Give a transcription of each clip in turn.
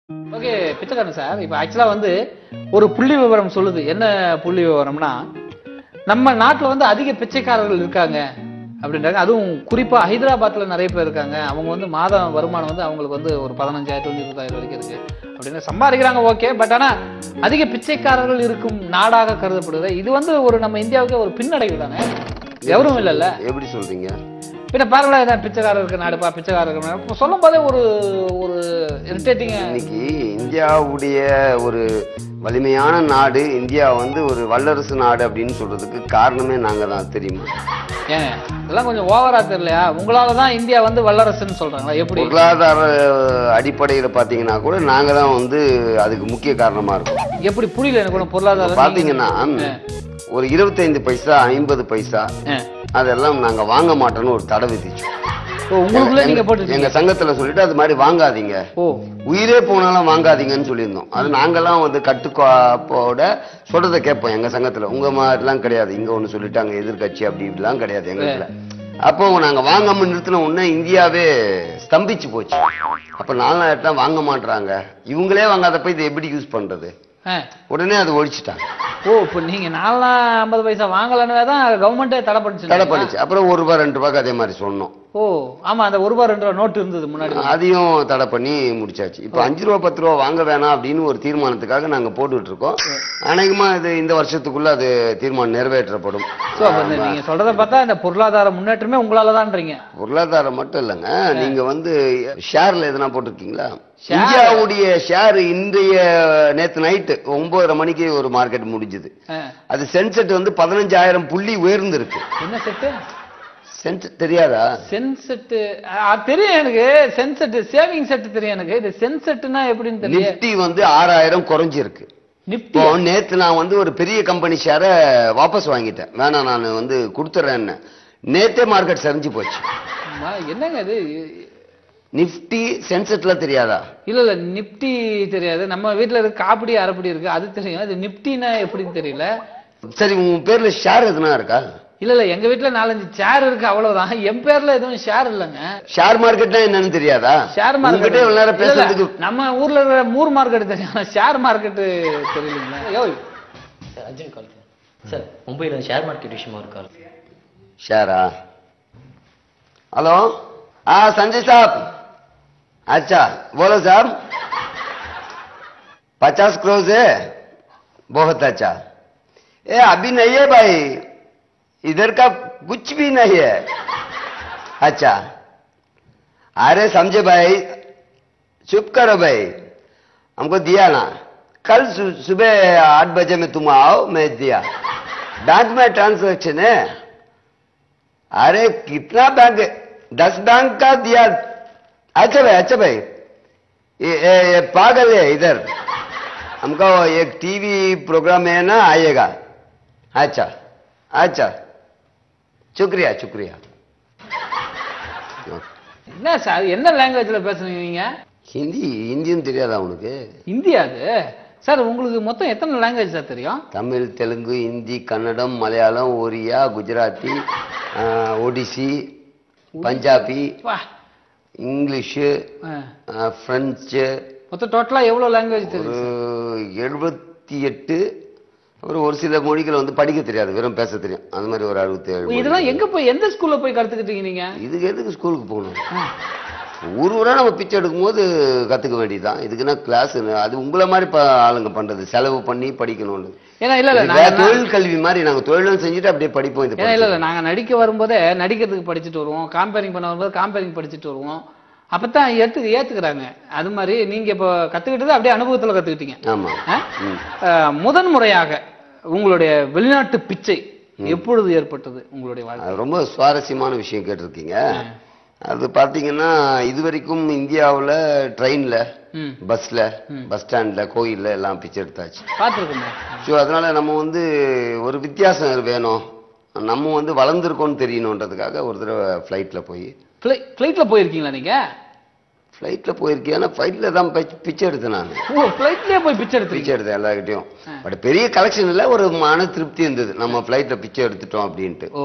Okay பிச்சைக்காரன் sir இப்போ ஆக்சுவலா வந்து ஒரு புள்ளி விவரம் சொல்லுது என்ன புள்ளி விவரம்னா நம்ம நாட்டுல வந்து அதிக பிச்சைக்காரர்கள் இருக்காங்க அப்படின்றாங்க அதுவும் குறிப்பா ஹைதராபாத்ல நிறைய பேர் இருக்காங்க அவங்க வந்து மாதம் வருமானம் வந்து அவங்களுக்கு வந்து ஒரு பதினஞ்சாயிரத்து இருந்து இருபதாயிரம் வரைக்கும் இருக்கு அப்படின்னு சம்பாதிக்கிறாங்க ஓகே பட் ஆனா அதிக பிச்சைக்காரர்கள் இருக்கும் நாடாக கருதப்படுது இது வந்து ஒரு நம்ம இந்தியாவுக்கு ஒரு பின்னடைவு தானே கௌரவம் இல்லைல்ல எப்படி சொல்றீங்க பின்ன பாருங்களேன் இதான் பிச்சைக்காரர் இருக்கு நாடுப்பா பிச்சைக்காரர் இருக்கு நாடு. இப்போ சொல்லும் போதே ஒரு ஒரு இரிட்டேட்டிங் இன்னைக்கு இந்தியாவுடைய ஒரு வலிமையான நாடு இந்தியா வந்து ஒரு வல்லரசு நாடு அப்படின்னு சொல்றதுக்கு காரணமே நாங்க தான் தெரியுமா ஏன் இதெல்லாம் கொஞ்சம் ஓவரா தெரியலையா உங்களால தான் இந்தியா வந்து வல்லரசுன்னு சொல்றாங்களா எப்படி பொருளாதார அடிப்படையில பாத்தீங்கன்னா கூட நாங்க தான் வந்து அதுக்கு முக்கிய காரணமா இருக்கோம் எப்படி புரியல எனக்கு ஒன்றும் பொருளாதாரம் பாத்தீங்கன்னா ஒரு இருபத்தைந்து பைசா ஐம்பது பைசா ஆ. அதெல்லாம் நாங்க வாங்க மாட்டோம்னு ஒரு தடை விதிச்சோம் ஓ உங்களுக்குள்ள நீங்க போட்டு எங்க சங்கத்துல சொல்லிட்டு அது மாதிரி வாங்காதீங்க ஓ உயிரே போனாலும் வாங்காதீங்கன்னு சொல்லியிருந்தோம் அது நாங்கெல்லாம் வந்து கட்டுக்கோப்போட சொல்றதை கேட்போம் எங்க சங்கத்துல உங்க மாதிரிலாம் கிடையாது இங்க ஒண்ணு சொல்லிட்டாங்க எதிர்க்கட்சி அப்படி இப்படிலாம் கிடையாது எங்க இதுல அப்போ நாங்க வாங்காம நிறுத்தின உடனே இந்தியாவே ஸ்தம்பிச்சு போச்சு அப்ப நாலாயிரம் வாங்க மாட்றாங்க இவங்களே வாங்காதப்ப இதை எப்படி யூஸ் பண்றது ஆ. உடனே அது ஒழிச்சிட்டாங்க ஓ இப்போ நீங்க நாலாம் ஐம்பது பைசா வாங்கலன்னு தான் கவர்மெண்ட்டே தடை பண்ணிச்சு தடை பண்ணிச்சு அப்புறம் ஒரு ரூபாய் ரெண்டு ரூபாய்க்கு அதே மாதிரி சொன்னோம் ஓ ஆமா அந்த ஒரு ரூபா ரெண்டு ரூபா நோட்டு இருந்தது முன்னாடி அதையும் தடை பண்ணி முடிச்சாச்சு இப்போ அஞ்சு ரூபா பத்து ரூபா வாங்க வேணாம் அப்படின்னு ஒரு தீர்மானத்துக்காக நாங்க போட்டுட்டு இருக்கோம் அநேகமா இது இந்த வருஷத்துக்குள்ள அது தீர்மானம் நிறைவேற்றப்படும் ஸோ அப்போ இந்த நீங்க சொல்றத பார்த்தா இந்த பொருளாதார முன்னேற்றமே உங்களால தான்றீங்க பொருளாதாரம் மட்டும் இல்லைங்க நீங்க வந்து ஷேர்ல எதனா போட்டிருக்கீங்களா இந்தியாவுடைய ஷேர் இன்றைய நேத்து நைட்டு ஒன்பதரை மணிக்கு ஒரு மார்க்கெட் முடிஞ்சது ஆ. அது சென்செட் வந்து பதினஞ்சாயிரம் புள்ளி உயர்ந்திருக்கு என்ன செட்டு சென்ட் தெரியாதா சென்செட்டு தெரியும் எனக்கு சென்செட் சேவிங் செட் தெரியும் எனக்கு இது சென்செட்னா எப்படின்னு தெரியும் நிப்டி வந்து ஆறாயிரம் குறைஞ்சிருக்கு நிப்டி இப்போ நேத்து நான் வந்து ஒரு பெரிய கம்பெனி ஷேரை வாபஸ் வாங்கிட்டேன் வேணாம் நான் வந்து கொடுத்துட்றேன்னு நேத்தே மார்க்கெட் சரிஞ்சு போச்சு ஆமா, என்னங்க இது நிஃப்டி சென்செட்ல தெரியாதா இல்ல இல்ல நிப்டி தெரியாது நம்ம வீட்ல இருக்கு காப்படி அரைப்படி இருக்கு அது தெரியும் இது நிப்டினா எப்படின்னு தெரியல சரி உன் பேர்ல ஷேர் எதுனா இருக்கா இல்ல இல்ல எங்க வீட்ல நாலஞ்சு சேர் இருக்கு அவ்வளவுதான் என் பேர்ல எதுவும் ஷேர் இல்லைங்க ஷேர் மார்க்கெட்னா என்னன்னு தெரியாதா ஷேர் உங்ககிட்ட மார்க்கெட் இவ்வளவு நேரம் பேசுறதுக்கு நம்ம ஊர்ல இருக்கிற மூர் மார்க்கெட் தெரியும் ஆனா ஷேர் மார்க்கெட் தெரியலீங்களா யோ சார் அர்ஜுன் கால் சார் மும்பையில் ஷேர் மார்க்கெட் விஷயமா ஒரு கால் ஷேரா हेलो हाँ संजय साहब अच्छा बोलो साहब पचास क्रोज है बहुत अच्छा ए अभी नहीं है भाई इधर का कुछ भी नहीं है अच्छा अरे समझे भाई चुप करो भाई हमको दिया ना कल सु, सुबह आठ बजे में तुम आओ मैं दिया बैंक में ट्रांसैक्शन है अरे कितना बैंक दस बैंक का दिया अच्छा भाई अच्छा भाई ये, ये, ये पागल है इधर हमको एक टीवी प्रोग्राम है ना आएगा अच्छा अच्छा शुक्रिया शुक्रिया என்ன சார் என்ன லாங்குவேஜ்ல பேசுறீங்க நீங்க ஹிந்தி ஹிந்தியும் தெரியாதா உனக்கு இந்தியா அது சார் உங்களுக்கு மொத்தம் எத்தனை லாங்குவேஜ் சார் தெரியும் தமிழ் தெலுங்கு ஹிந்தி கன்னடம் மலையாளம் ஒரியா குஜராத்தி ஆ, ஒடிசி பஞ்சாபி வா இங்கிலீஷு ஆ. ஆ, பிரெஞ்சு மொத்தம் டோட்டலா எவ்வளவு லாங்குவேஜ் ஒரு தெரியும் எழுபத்தி எட்டு அப்புறம் ஒரு சில மொழிகள் வந்து படிக்க தெரியாது வெறும் பேச தெரியும் அந்த மாதிரி ஒரு அறுபத்தி ஏழு இதெல்லாம் எங்க போய் எந்த ஸ்கூல்ல போய் கத்துக்கிட்டீங்க நீங்க இதுக்கு எதுக்கு ஸ்கூலுக்கு போகணும் ஒரு ஊரா நம்ம பிச்சை எடுக்கும்போது கத்துக்க வேண்டியதுதான் இதுக்குன்னா கிளாஸ் அது உங்களை மாதிரி ப- ஆளுங்க பண்றது செலவு பண்ணி படிக்கணும்னு ஏன்னா இல்ல இல்ல இது நாங்க வேற தொழில் கல்வி மாதிரி நாங்க தொழிலும் செஞ்சுட்டு அப்படியே படிப்போம் இது ஏன்னா இல்ல இல்ல நாங்க நடிக்க வரும்போதே நடிக்கிறதுக்கு படிச்சுட்டு வருவோம் காம்பேரிங் பண்ண வரும்போது காம்பேரிங் படிச்சுட்டு வருவோம் அப்பதான் ஏத்து ஏத்துக்கிறாங்க அது மாதிரி நீங்க இப்போ கத்துக்கிட்டது அப்படியே அனுபவத்துல கத்துக்கிட்டீங்க ஆமா ஆ? அஹ், முதன் முறையாக உங்களுடைய வெளிநாட்டு பிச்சை எப்பொழுது ஏற்பட்டது உங்களுடைய வாழ்க்கை அது ரொம்ப சுவாரஸ்யமான விஷயம் கேட்டிருக்கீங்க அது பாத்தீங்கன்னா இது வரைக்கும் இந்தியாவுல ட்ரெயின்ல ம் பஸ்ல பஸ் ஸ்டாண்ட்ல கோயில்ல எல்லாம் பிச்சை எடுத்தாச்சு பார்த்துருக்கோமே ஸோ அதனால நம்ம வந்து ஒரு வித்தியாசம் வேணும் நம்ம வந்து வளர்ந்துருக்கோம்னு தெரியணுன்றதுக்காக ஒரு தடவை ஃப்ளைட்டில் போய் ஃப்ளைட்ல போயிருக்கீங்களா நீங்க ஃப்ளைட்டில் போயிருக்கேன் ஆனால் ஃப்ளைட்டில் தான் பிச்சை- பிச்சை எடுத்தேன் நான் ஓ ஃப்ளைட்லயே போய் பிச்சை எடுத்தீங்க பிச்சை எடுத்தேன் எல்லார்கிட்டயும் பட் பெரிய கலெக்ஷன் இல்லை ஒரு மன திருப்தி இருந்தது நம்ம ஃப்ளைட்டில் பிச்சை எடுத்துட்டோம் அப்படின்ட்டு ஓ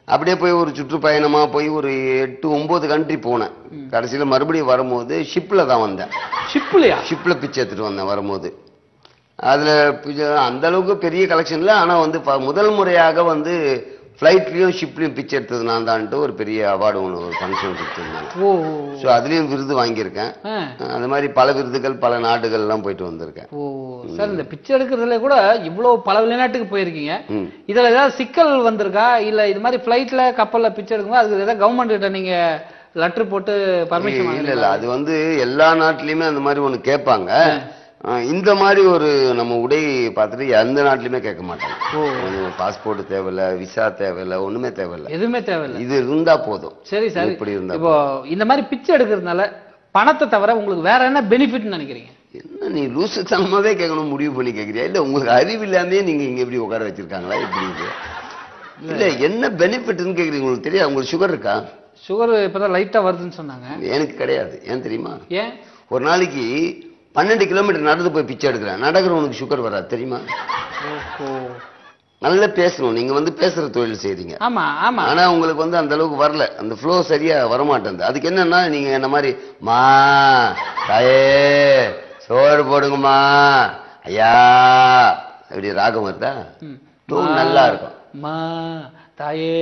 அப்படியே போய் ஒரு சுற்றுப்பயணமா போய் ஒரு எட்டு ஒன்பது கண்ட்ரி போனேன் கடைசியில மறுபடியும் வரும்போது ஷிப்ல தான் வந்தேன் ஷிப்லையா ஷிப்ல பிச்சை எடுத்துட்டு வந்தேன் வரும்போது அதுல பிச்சை- அந்த அளவுக்கு பெரிய கலெக்ஷன் இல்ல ஆனா வந்து ப- முதல் முறையாக வந்து ஃப்ளைட்லயும் ஷிப்லயும் பிச்சை எடுத்தது நான் தான்ட்டு ஒரு பெரிய அவார்டு ஒன்று ஒரு ஃபங்க்ஷன் கொடுத்துருந்தாங்க ஓ ஸோ அதுலயும் விருது வாங்கியிருக்கேன் ஆ. அந்த மாதிரி பல விருதுகள் பல நாடுகள்லாம் போயிட்டு வந்திருக்கேன் ஓ சார் இந்த பிச்சை எடுக்கிறதுல கூட இவ்வளவு பல வெளிநாட்டுக்கு போயிருக்கீங்க ம். இதுல ஏதாவது சிக்கல் வந்திருக்கா இல்ல இது மாதிரி ஃபிளைட்ல கப்பல்ல பிச்சை எடுக்கும்போது அதுக்கு ஏதாவது கவர்மெண்ட் கிட்ட நீங்க லெட்டர் போட்டு பர்மிஷன் இல்ல இல்ல அது வந்து எல்லா நாட்டிலயுமே அந்த மாதிரி ஒண்ணு கேட்பாங்க அஹ் இந்த மாதிரி ஒரு நம்ம உடை பார்த்துட்டு எந்த நாட்டிலுமே கேட்க மாட்டாங்க பாஸ்போர்ட் தேவையில்ல விசா தேவையில்ல ஒண்ணுமே தேவையில்ல எதுவுமே தேவையில்லை இது இருந்தா போதும் சரி சார் இப்படி இருந்தா இப்போ இந்த மாதிரி பிச்சை எடுக்கிறதுனால பணத்தை தவிர உங்களுக்கு வேற என்ன பெனிஃபிட்னு நினைக்கிறீங்க என்ன நீ லூசுத்தனமாவே கேட்கணும் முடிவு பண்ணி கேட்கறியா இல்ல உங்களுக்கு அறிவு இல்லாமே நீங்க இங்க எப்படி உட்கார வச்சிருக்காங்களா எப்படி இது இல்ல என்ன பெனிஃபிட்னு கேக்குறீங்க உங்களுக்கு தெரியாது உங்களுக்கு சுகர் இருக்கா சுகர் இப்பதான் லைட்டா வருதுன்னு சொன்னாங்க எனக்கு கிடையாது ஏன் தெரியுமா ஏன் ஒரு நாளைக்கு பன்னெண்டு கிலோமீட்டர் நடந்து போய் பிச்சை எடுக்கிறேன் நடக்கிறவனுக்கு சுகர் வராது தெரியுமா ஓஹோ நல்லா பேசணும் நீங்க வந்து பேசுற தொழில் செய்றீங்க ஆமா ஆமா ஆனா உங்களுக்கு வந்து அந்த அளவுக்கு வரல அந்த ஃப்ளோ சரியா வரமாட்டேங்குது அதுக்கு என்னன்னா நீங்க என்ன மாதிரி மா தாயே சோறு போடுங்கம்மா ஐயா இப்படி ராகம் வருதா ம். டோன் நல்லா இருக்கும் மா தாயே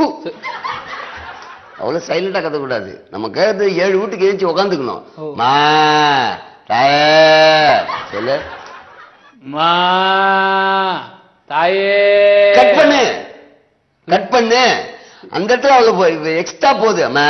அவ்வளவு சைலண்டா கத்தக்கூடாது நம்ம கேட்டு ஏழு வீட்டுக்கு ஏஞ்சி உக்காந்துக்கணும் ஓ. மா தாயே சொல்லு மா தாயே கட் பண்ணு கட் பண்ணு அந்த இடத்துல அவ்வளவு எக்ஸ்ட்ரா போகுது மா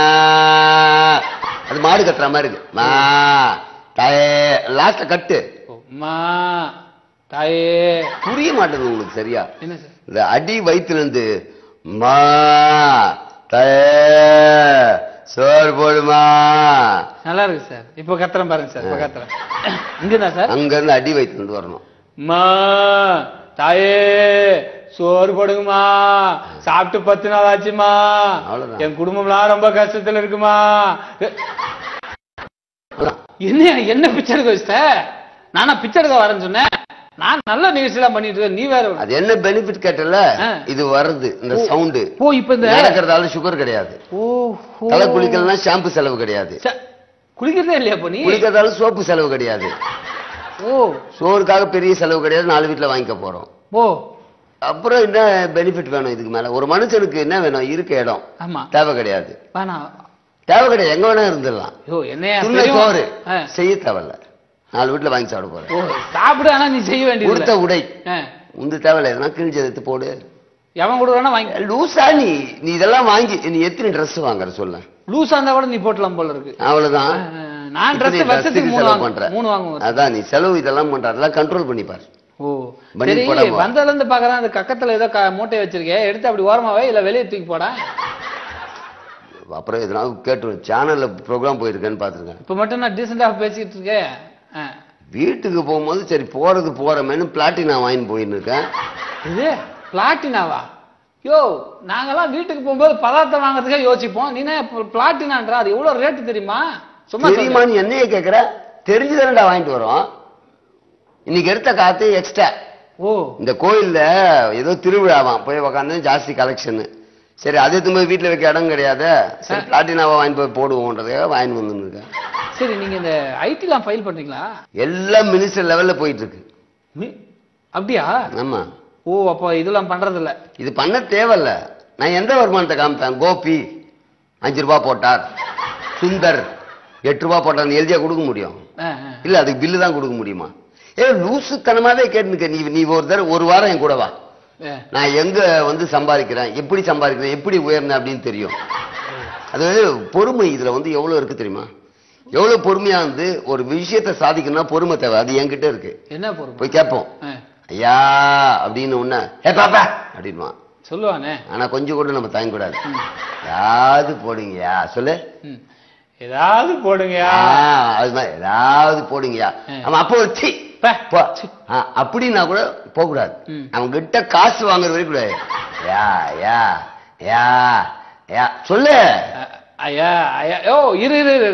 அது மாடு கட்டுற மாதிரி இருக்கு மா தாயே லாஸ்ட்ல கட்டு ஓ, மா தாயே புரிய மாட்டேங்குது உங்களுக்கு சரியா என்ன சார் இந்த அடி வயிற்றுல இருந்து மா தாயே சோறு போடுமா நல்லா இருக்கு சார் இப்போ கத்துறேன் பாருங்க சார் இப்போ கத்துறேன் இங்கதான் சார் அங்க இருந்து அடி வயிற்றுல இருந்து வரணும் மா தாயே சோறு போடுங்கம்மா சாப்பிட்டு பத்து நாள் ஆச்சுமா அவ்வளவுதான். என் குடும்பம்லாம் ரொம்ப கஷ்டத்துல இருக்குமா எ- அவ்வளவுதான். என்ன என்ன பிச்சை எடுக்க வச்சிட்ட நானா பிச்சை எடுக்க வரேன்னு சொன்னேன் நான் நல்ல நிகழ்ச்சியெல்லாம் பண்ணிட்டு இருக்கேன் நீ வேற ஒரு- அது என்ன பெனிஃபிட் கேட்டல ஆ. இது வருது இந்த சவுண்டு ஓ இப்ப இந்த நடக்கிறதால சுகர் கிடையாது ஓ ஓ. தலை குளிக்கலாம் ஷாம்பு செலவு கிடையாது ச- குளிக்கிறதே இல்லையா அப்ப நீ குளிக்கிறதால சோப்பு செலவு கிடையாது ஓ சோறுக்காக பெரிய செலவு கிடையாது நாலு வீட்டுல வாங்கிக்க போறோம் ஓ அப்புறம் என்ன பெனிஃபிட் வேணும் இதுக்கு மேல ஒரு மனுஷனுக்கு என்ன வேணும் இருக்க இடம் ஆமா தேவை கிடையாது வேணாம் தேவை கிடையாது எங்க வேணா இருந்துடலாம் ஐயோ என்னையா துண்ண பெரியவன்? சோறு ஆ. செய்ய தேவையில்ல நாலு வீட்டுல வாங்கி சாப்பிட போறேன் ஓ சாப்பிடு ஆனா நீ செய்ய உடுத்த வேண்டியது உடை உந்து தேவையில்ல எதனா கிழிஞ்சு எடுத்து போடு எவன் கொடுக்குறானா வாங்கி லூசா நீ நீ இதெல்லாம் வாங்கி நீ எத்தனை Dress வாங்குற சொல்ல லூசா இருந்தா கூட நீ போட்டலாம் போல இருக்கு அவ்வளவுதான் ஆ, நான் இப்ப ட்ரெஸ் நீ வருஷத்துக்கு dress-க்கு மூணு செலவு வாங்குவேன் பண்ற. மூணு வாங்குவேன் அதான் நீ செலவு இதெல்லாம் பண்ற அதெல்லாம் கண்ட்ரோல் பண்ணி பாரு ஓ பண்ணி சரி போடாம வா. வந்ததுல இருந்து பாக்குறேன் அந்த கக்கத்துல ஏதோ க- மூட்டை வச்சிருக்கேன் எடுத்து அப்படி ஓரமாவே இல்ல வெளியே தூக்கி போட அப்புறம் எதனா கேட்டு சேனல்ல ப்ரோக்ராம் போயிருக்கேன்னு பாத்துருக்கேன் இப்ப மட்டும் நான் டீசெண்டா பேசிட்டு இருக்கேன் ஆ. வீட்டுக்கு போகும்போது சரி போறது போறமேனு பிளாட்டினா வாங்கிட்டு போயின்னு இருக்கேன் இது பிளாட்டினாவா யோ நாங்கெல்லாம் வீட்டுக்கு போகும்போது பதார்த்தம் வாங்குறதுக்கே யோசிப்போம் நீ என்ன பிளாட்டினான்றா அது எவ்வளவு ரேட்டு தெரியுமா சும்மா சொல்லு. தெரியுமா நீ என்னைய கேக்குற தெரிஞ்சுதானடா வாங்கிட்டு வரோம் இன்னைக்கு எடுத்த காத்து எக்ஸ்ட்ரா ஓ இந்த கோயில்ல ஏதோ திருவிழாவாம் போய் உக்காந்து ஜாஸ்தி கலெக்ஷன் சரி அது எடுத்து போய் வீட்டுல வைக்க இடம் கிடையாது சரி பிளாட்டினாவை வாங்கிட்டு போய் போடுவோன்றதுக்காக வாங்கிட்டு வந்து இருக்கேன் சரி நீங்க இந்த ஐடிலாம் ஃபைல் பண்றீங்களா எல்லாம் மினிஸ்டர் லெவல்ல போயிட்டு இருக்கு மி- அப்படியா ஆமா ஓ அப்போ இதெல்லாம் பண்றது இல்ல இது பண்ண தேவையில்ல நான் எந்த வருமானத்தை காமிப்பேன் கோபி அஞ்சு ரூபாய் போட்டார் சுந்தர் எட்டு ரூபாய் போட்டார் எழுதியா கொடுக்க முடியும் ஆ, ஆ. இல்ல அதுக்கு பில்லு தான் கொடுக்க முடியுமா ஏ லூசுத்தனமாவே கேட்டுக்க நீ நீ ஒரு தடவை ஒரு வாரம் என் கூட வா ஆ. நான் எங்க வந்து சம்பாதிக்கிறேன் எப்படி சம்பாதிக்கிறேன் எப்படி உயர்ந்தேன் அப்படின்னு தெரியும் அது பொறுமை இதுல வந்து எவ்வளவு இருக்கு தெரியுமா எவ்வளவு பொறுமையா வந்து ஒரு விஷயத்தை சாதிக்கணும்னா பொறுமை தேவை அது என்கிட்ட இருக்கு என்ன பொறுப்பு போய் கேட்போம் ஆ. ஐயா அப்படின்னு உடனே ஏ பாப்பா அப்படின்வான் சொல்லுவானே ஆனா கொஞ்சம் கூட நம்ம தயங்க கூடாது ஏதாவது போடுங்கய்யா சொல்லு ம். ஏதாவது போடுங்கயா ஆ, அது மாதிரி ஏதாவது போடுங்கய்யா ம். அவன் அப்போ ஒரு சி பே. போ. ஆ, அப்படின்னா கூட போக கூடாது ம். அவன் கிட்ட காசு வாங்குற வரைக்கும் கூடாது யா யா யா யா சொல்லு அ- ஐயா ஐயா ஓ இரு இரு இரு, இரு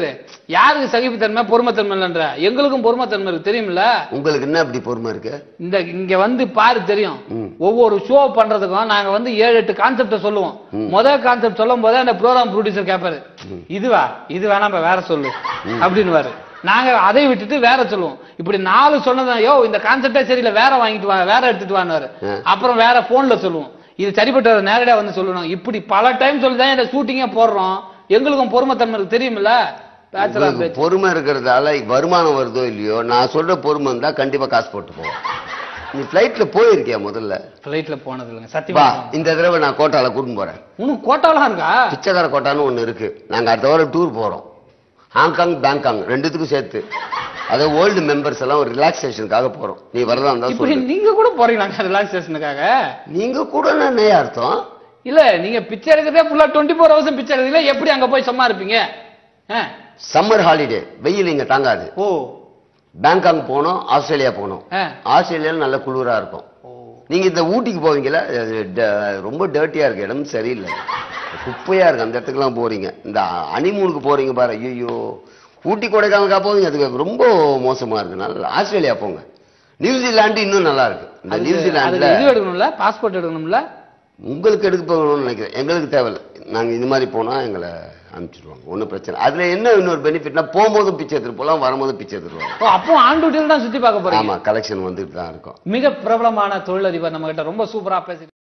யாருக்கு சகிப்புத்தன்மை பொறுமைத்தன்மை இல்லைன்ற எங்களுக்கும் பொறுமைத்தன்மை இருக்கு தெரியுமில்ல உங்களுக்கு என்ன அப்படி பொறுமை இருக்கு இந்த இங்க வந்து பாரு தெரியும் ம். ஒவ்வொரு ஷோ பண்றதுக்கும் நாங்க வந்து ஏழு எட்டு கான்செப்ட சொல்லுவோம் முதல் கான்செப்ட் சொல்லும் போதே அந்த ப்ரோக்ராம் ப்ரொடியூசர் கேட்பாரு இதுவா இது வேணாம் வேற சொல்லு அப்படின்னு நாங்க அதை விட்டுட்டு வேற சொல்லுவோம் இப்படி நாலு சொன்னதான் யோ இந்த கான்செப்டே சரியில்லை வேற வாங்கிட்டு வா வேற எடுத்துட்டு வான்னு அப்புறம் வேற போன்ல சொல்லுவோம் இது சரிப்பட்ட நேரடியா வந்து சொல்லணும் இப்படி பல டைம் சொல்லி தான் இந்த ஷூட்டிங்கே போடுறோம் எங்களுக்கும் பொறுமைத்தன்மை இருக்கு தெரியுமில்ல பேச்சுலர் உங்களுக்கு பேச்சு பொறுமை இருக்கிறதால வருமானம் வருதோ இல்லையோ நான் சொல்ற பொறுமை இருந்தா கண்டிப்பா காசு போட்டு போவோம் நீ பிளைட்ல போயிருக்கியா முதல்ல ஃபிளைட்ல போனது இல்லைங்க வா சத்தியமா இந்த தடவை நான் கோட்டால கூட்டின்னு போறேன் உனக்கு கோட்டாலாம் இருக்கா பிச்சைக்கார கோட்டான்னு ஒண்ணு இருக்கு நாங்க அடுத்த வாரம் டூர் போறோம் ஹாங்காங் பேங்காங் ரெண்டுத்துக்கும் சேர்த்து அதை ஓல்டு மெம்பர்ஸ் எல்லாம் ஒரு ரிலாக்ஸேஷனுக்காக போறோம் நீ வரதா இருந்தா இப்படி சொல்லு நீங்க கூட போறீங்களா ரிலாக்ஸேஷனுக்காக நீங்க கூட என்ன அர்த்தம் இல்ல நீங்க பிச்சை எடுக்கிறதே ஃபுல்லா டுவெண்ட்டி ஃபோர் ஹவர்ஸ் பிச்சை எடுக்கிறீங்களா எப்படி அங்க போய் சும்மா இருப்பீங்க ஆ? சம்மர் ஹாலிடே வெயில் இங்க தாங்காது ஓ பேங்காங் போனோம் ஆஸ்திரேலியா போனோம் ஆ. ஆஸ்திரேலியால நல்ல குளிரா இருக்கும் நீங்க இந்த ஊட்டிக்கு போவீங்களா அது ட- ரொம்ப டர்ட்டியா இருக்கு இடம் சரியில்லை குப்பையா இருக்கு அந்த இடத்துக்குலாம் போறீங்க இந்த அனிமூனுக்கு போறீங்க பாரு ஐயோ ஊட்டி கொடைக்கானலுக்கா போவீங்க அதுக்கு ரொம்ப மோசமா இருக்கு நல்லா ஆஸ்திரேலியா போங்க நியூசிலாந்து இன்னும் நல்லா இருக்கு இந்த அதுக்கு- நியூசிலாந்துல அதுக்கு இது எடுக்கணும்ல பாஸ்போர்ட் எடுக்கணும்ல உங்களுக்கு எடுக்க போகணும்னு நினைக்கிறேன் எங்களுக்கு தேவையில்லை நாங்க இது மாதிரி போனா எங்களை அனுப்பிச்சிடுவாங்க ஒன்றும் பிரச்சனை அதுல என்ன இன்னொரு பெனிஃபிட்னா போகும்போதும் பிச்சை எடுத்துட்டு போகலாம் வரும்போதும் பிச்சை எடுத்துட்டு வரலாம் ஓ அப்போ ஆன் டியூட்டியில் தான் சுத்தி பார்க்க போறீங்க ஆமா கலெக்ஷன் வந்துட்டு தான் இருக்கும் மிக பிரபலமான தொழிலதிபர் நம்ம கிட்ட ரொம்ப சூப்பரா பேசி